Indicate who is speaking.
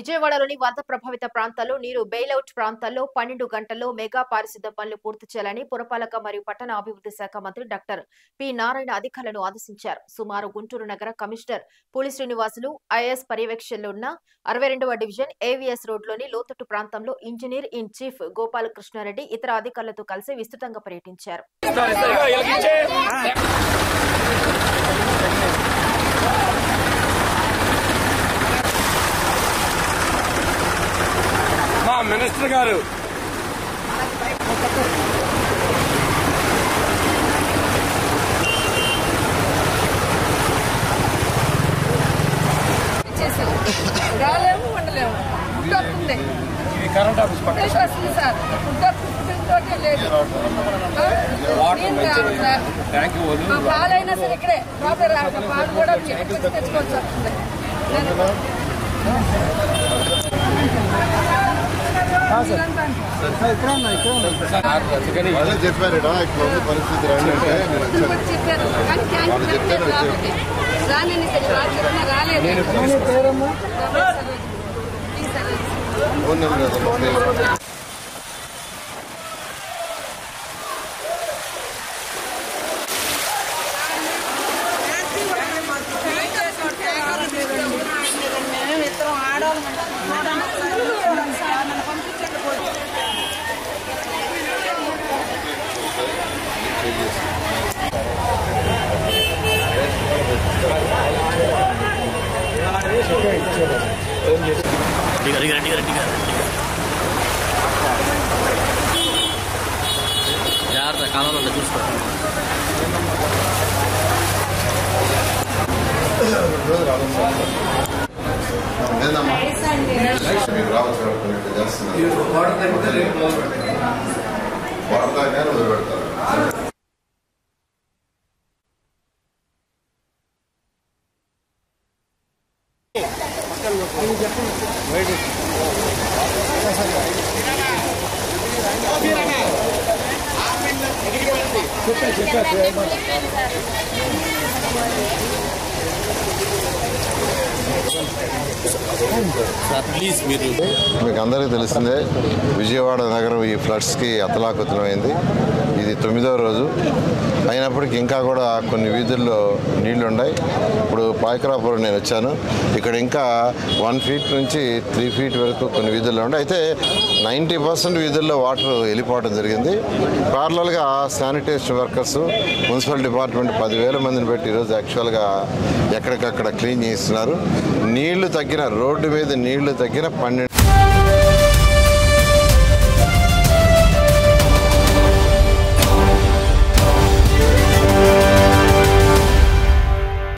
Speaker 1: విజయవాడలోని వరద ప్రభావిత ప్రాంతాల్లో నీరు బెయిలౌట్ ప్రాంతాల్లో పన్నెండు గంటల్లో మెగా పారిశుద్ధ పనులు పూర్తి చేయాలని పురపాలక మరియు పట్టణ అభివృద్ధి శాఖ మంత్రి డాక్టర్ పి నారాయణ అధికారులను ఆదేశించారు సుమారు గుంటూరు నగర కమిషనర్ పులి శ్రీనివాసులు ఐఏఎస్ పర్యవేక్షణలో ఉన్న అరవై రెండవ డివిజన్ ఏవీఎస్ రోడ్లోని లోతట్టు ప్రాంతంలో ఇంజనీర్ ఇన్ చీఫ్ గోపాలకృష్ణారెడ్డి ఇతర అధికారులతో కలిసి విస్తృతంగా పర్యటించారు
Speaker 2: మా మినిస్టర్ గారు
Speaker 3: చేసాం రాలేము ఉండలేము ఫుడ్ వస్తుంది
Speaker 2: ఇది కరెంట్ ఆఫీస్ పక్కన
Speaker 3: ఫుడ్ వస్తుంది సార్ ఫుడ్ ఫుడ్ లేదు ఆ? నీళ్ళు కావాలి సార్
Speaker 2: ట్యాంక్ వదులు
Speaker 3: మా పాలైనా సరే ఇక్కడే లోపల రాక పాలు కూడా ఎక్కడికి తెచ్చుకోవాల్సి వస్తుంది
Speaker 2: అందుకని
Speaker 4: అదే చెప్పారు ఇట్లా ఇట్లా ఉంది పరిస్థితి రండి అంటే నేను వచ్చాను
Speaker 3: వచ్చి చెప్పారు కానీ ట్యాంక్
Speaker 4: వాళ్ళు చెప్తే
Speaker 3: పెట్టలేదు
Speaker 4: వచ్చాను.
Speaker 3: లోపలికి. రానని ఇక్కడ రాదు చెప్పినా రాలేదు ఈ సర్వీస్.
Speaker 4: ఫోన్ నెంబర్ కదా
Speaker 5: దిగ దిగ దిగ దిగ జాగ్రత్త కాలంలో చూసుకో
Speaker 4: రోజు రావాలి సార్ లేదమ్మా మీకు రావాలి సార్ కొన్ని ఇట్లా చేస్తున్నారు వాటర్ తాగినా మొదలు పెడతారు
Speaker 5: సార్ ప్లీజ్ మీరు
Speaker 4: మీకు అందరికీ తెలిసిందే విజయవాడ నగరం ఈ ఫ్లడ్స్కి అతలాకుతలమైంది ఇది తొమ్మిదవ రోజు అయినప్పటికీ ఇంకా కూడా కొన్ని వీధుల్లో నీళ్లు ఉన్నాయి ఇప్పుడు పాయకరాపురం నేను వచ్చాను ఇక్కడ ఇంకా వన్ ఫీట్ నుంచి త్రీ ఫీట్ వరకు కొన్ని వీధుల్లో ఉన్నాయి అయితే నైంటీ పర్సెంట్ వీధుల్లో వాటర్ వెళ్ళిపోవడం జరిగింది పార్లల్గా శానిటేషన్ వర్కర్స్ మున్సిపల్ డిపార్ట్మెంట్ పదివేల మందిని పెట్టి ఈరోజు యాక్చువల్గా ఎక్కడికక్కడ క్లీన్ చేస్తున్నారు నీళ్లు తగ్గిన రోడ్డు మీద నీళ్లు తగ్గిన పన్నెండు